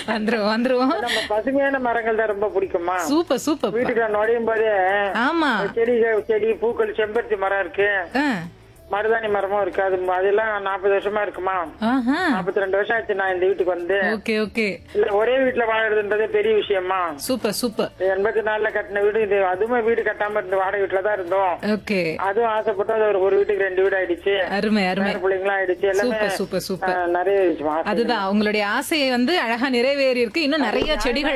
வந்துருவோம் வந்துருவோம் நம்ம பசுமையான மரங்கள் தான் ரொம்ப பிடிக்குமா சூப்பர் சூப்பர் வீட்டுக்கு நுழையும் போதே ஆமா செடி செடி பூக்கள் செம்பருத்தி மரம் இருக்கு ஆ. மருதாணி மரமும் இருக்கு அது அதெல்லாம் நாற்பது வருஷமா இருக்குமா ஆஹா நாற்பத்தி ரெண்டு வருஷம் ஆச்சு நான் இந்த வீட்டுக்கு வந்து ஓகே ஓகே இல்ல ஒரே வீட்டுல வாழறதுன்றதே பெரிய விஷயமா சூப்பர் சூப்பர் எண்பத்தி நாலுல கட்டின வீடு இது அதுவுமே வீடு கட்டாம இருந்து வாடகை வீட்டுல தான் இருந்தோம் ஓகே அதுவும் ஆசைப்பட்டு அது ஒரு- ஒரு வீட்டுக்கு ரெண்டு வீடு ஆயிடுச்சு அருமை அருமை பேர பிள்ளைங்களும் ஆயிடுச்சு எல்லாமே சூப்பர் சூப்பர் சூப்பர் ஆ, நிறைய ஆயிடுச்சு. அதுதான் உங்களுடைய ஆசையை வந்து அழகா நிறைவேறி இருக்கு இன்னும் நிறைய செடிகள்